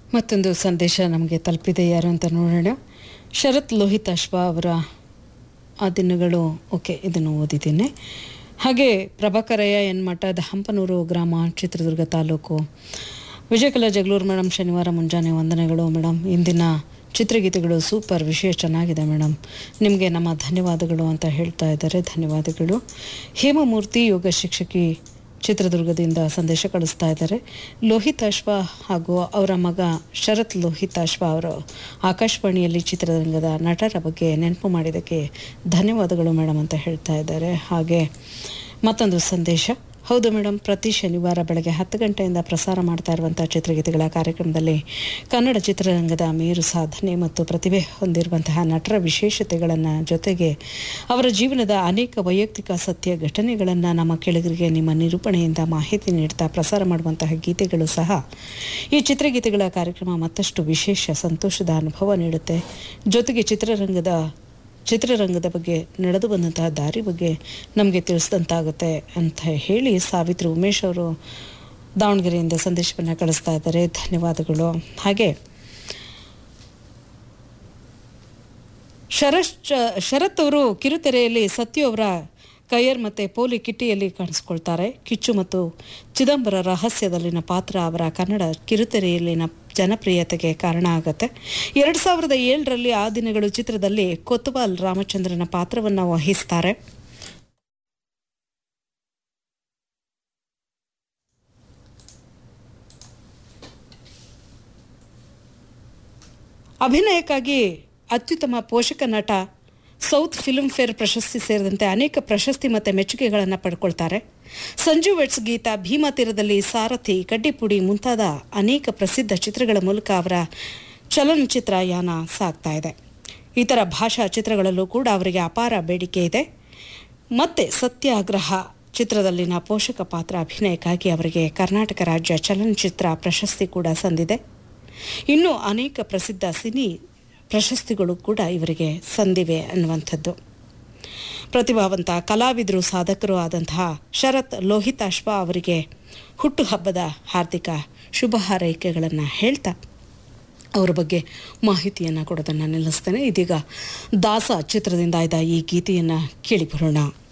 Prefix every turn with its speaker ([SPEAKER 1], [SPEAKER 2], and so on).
[SPEAKER 1] ಮತ್ತೊಂದು ಸಂದೇಶ ನಮಗೆ ತಲುಪಿದೆ ಯಾರು ಅಂತ ನೋಡೋಣ ಶರತ್ ಲೋಹಿತ್ ಅಶ್ವಾ ಅವರ ಆ ದಿನಗಳು ಓಕೆ ಇದನ್ನು ಓದಿದ್ದೀನಿ ಹಾಗೆ ಪ್ರಭಾಕರಯ್ಯ ಎನ್ ಮಠದ ಹಂಪನೂರು ಗ್ರಾಮ ಚಿತ್ರದುರ್ಗ ತಾಲೂಕು ವಿಜಯಕಲಾ ಜಗಳೂರು ಮೇಡಮ್ ಶನಿವಾರ ಮುಂಜಾನೆ ವಂದನೆಗಳು ಮೇಡಮ್ ಇಂದಿನ ಚಿತ್ರಗೀತೆಗಳು ಸೂಪರ್ ವಿಷಯ ಚೆನ್ನಾಗಿದೆ ಮೇಡಮ್ ನಿಮಗೆ ನಮ್ಮ ಧನ್ಯವಾದಗಳು ಅಂತ ಹೇಳ್ತಾ ಇದ್ದಾರೆ ಧನ್ಯವಾದಗಳು ಹೇಮಮೂರ್ತಿ ಯೋಗ ಶಿಕ್ಷಕಿ ಚಿತ್ರದುರ್ಗದಿಂದ ಸಂದೇಶ ಕಳಿಸ್ತಾ ಇದ್ದಾರೆ ಲೋಹಿತ್ ಅಶ್ವ ಹಾಗೂ ಅವರ ಮಗ ಶರತ್ ಲೋಹಿತ್ ಅಶ್ವ ಅವರು ಆಕಾಶವಾಣಿಯಲ್ಲಿ ಚಿತ್ರರಂಗದ ನಟರ ಬಗ್ಗೆ ನೆನಪು ಮಾಡಿದ್ದಕ್ಕೆ ಧನ್ಯವಾದಗಳು ಮೇಡಮ್ ಅಂತ ಹೇಳ್ತಾ ಇದ್ದಾರೆ ಹಾಗೆ ಮತ್ತೊಂದು ಸಂದೇಶ ಹೌದು ಮೇಡಮ್ ಪ್ರತಿ ಶನಿವಾರ ಬೆಳಗ್ಗೆ ಹತ್ತು ಗಂಟೆಯಿಂದ ಪ್ರಸಾರ ಮಾಡ್ತಾ ಇರುವಂಥ ಚಿತ್ರಗೀತೆಗಳ ಕಾರ್ಯಕ್ರಮದಲ್ಲಿ ಕನ್ನಡ ಚಿತ್ರರಂಗದ ಮೇರು ಸಾಧನೆ ಮತ್ತು ಪ್ರತಿಭೆ ಹೊಂದಿರುವಂತಹ ನಟರ ವಿಶೇಷತೆಗಳನ್ನು ಜೊತೆಗೆ ಅವರ ಜೀವನದ ಅನೇಕ ವೈಯಕ್ತಿಕ ಸತ್ಯ ಘಟನೆಗಳನ್ನು ನಮ್ಮ ಕೆಳಗರಿಗೆ ನಿಮ್ಮ ನಿರೂಪಣೆಯಿಂದ ಮಾಹಿತಿ ನೀಡ್ತಾ ಪ್ರಸಾರ ಮಾಡುವಂತಹ ಗೀತೆಗಳು ಸಹ ಈ ಚಿತ್ರಗೀತೆಗಳ ಕಾರ್ಯಕ್ರಮ ಮತ್ತಷ್ಟು ವಿಶೇಷ ಸಂತೋಷದ ಅನುಭವ ನೀಡುತ್ತೆ ಜೊತೆಗೆ ಚಿತ್ರರಂಗದ ಚಿತ್ರರಂಗದ ಬಗ್ಗೆ ನಡೆದು ಬಂದಂತಹ ದಾರಿ ಬಗ್ಗೆ ನಮಗೆ ತಿಳಿಸಿದಂತಾಗುತ್ತೆ ಅಂತ ಹೇಳಿ ಸಾವಿತ್ರಿ ಉಮೇಶ್ ಅವರು ದಾವಣಗೆರೆಯಿಂದ ಸಂದೇಶವನ್ನು ಕಳಿಸ್ತಾ ಇದ್ದಾರೆ ಧನ್ಯವಾದಗಳು ಹಾಗೆ ಶರತ್ ಶರತ್ ಅವರು ಕಿರುತೆರೆಯಲ್ಲಿ ಸತ್ಯು ಅವರ ಕೈಯರ್ ಮತ್ತು ಪೋಲಿ ಕಿಟ್ಟಿಯಲ್ಲಿ ಕಾಣಿಸ್ಕೊಳ್ತಾರೆ ಕಿಚ್ಚು ಮತ್ತು ಚಿದಂಬರ ರಹಸ್ಯದಲ್ಲಿನ ಪಾತ್ರ ಅವರ ಕನ್ನಡ ಕಿರುತೆರೆಯಲ್ಲಿನ ಜನಪ್ರಿಯತೆಗೆ ಕಾರಣ ಆಗುತ್ತೆ ಎರಡು ಸಾವಿರದ ಏಳರಲ್ಲಿ ಆ ದಿನಗಳು ಚಿತ್ರದಲ್ಲಿ ಕೊತ್ವಾಲ್ ರಾಮಚಂದ್ರನ ಪಾತ್ರವನ್ನು ವಹಿಸ್ತಾರೆ ಅಭಿನಯಕ್ಕಾಗಿ ಅತ್ಯುತ್ತಮ ಪೋಷಕ ನಟ ಸೌತ್ ಫಿಲ್ಮ್ ಫೇರ್ ಪ್ರಶಸ್ತಿ ಸೇರಿದಂತೆ ಅನೇಕ ಪ್ರಶಸ್ತಿ ಮತ್ತು ಮೆಚ್ಚುಗೆಗಳನ್ನು ಪಡ್ಕೊಳ್ತಾರೆ ಸಂಜು ವೆಟ್ಸ್ ಗೀತ ಭೀಮಾ ತೀರದಲ್ಲಿ ಸಾರಥಿ ಕಡ್ಡಿಪುಡಿ ಮುಂತಾದ ಅನೇಕ ಪ್ರಸಿದ್ಧ ಚಿತ್ರಗಳ ಮೂಲಕ ಅವರ ಚಲನಚಿತ್ರ ಯಾನ ಸಾಗ್ತಾ ಇದೆ ಇತರ ಭಾಷಾ ಚಿತ್ರಗಳಲ್ಲೂ ಕೂಡ ಅವರಿಗೆ ಅಪಾರ ಬೇಡಿಕೆ ಇದೆ ಮತ್ತೆ ಸತ್ಯಾಗ್ರಹ ಚಿತ್ರದಲ್ಲಿನ ಪೋಷಕ ಪಾತ್ರ ಅಭಿನಯಕ್ಕಾಗಿ ಅವರಿಗೆ ಕರ್ನಾಟಕ ರಾಜ್ಯ ಚಲನಚಿತ್ರ ಪ್ರಶಸ್ತಿ ಕೂಡ ಸಂದಿದೆ ಇನ್ನೂ ಅನೇಕ ಪ್ರಸಿದ್ಧ ಸಿನಿ ಪ್ರಶಸ್ತಿಗಳು ಕೂಡ ಇವರಿಗೆ ಸಂದಿವೆ ಅನ್ನುವಂಥದ್ದು ಪ್ರತಿಭಾವಂತ ಕಲಾವಿದರು ಸಾಧಕರು ಆದಂತಹ ಶರತ್ ಲೋಹಿತಾಶ್ವ ಅವರಿಗೆ ಹುಟ್ಟುಹಬ್ಬದ ಹಾರ್ದಿಕ ಶುಭ ಹಾರೈಕೆಗಳನ್ನು ಹೇಳ್ತಾ ಅವರ ಬಗ್ಗೆ ಮಾಹಿತಿಯನ್ನು ಕೊಡೋದನ್ನು ನಿಲ್ಲಿಸ್ತೇನೆ ಇದೀಗ ದಾಸ ಚಿತ್ರದಿಂದ ಆಯ್ದ ಈ ಗೀತೆಯನ್ನು ಕೇಳಿ ಬರೋಣ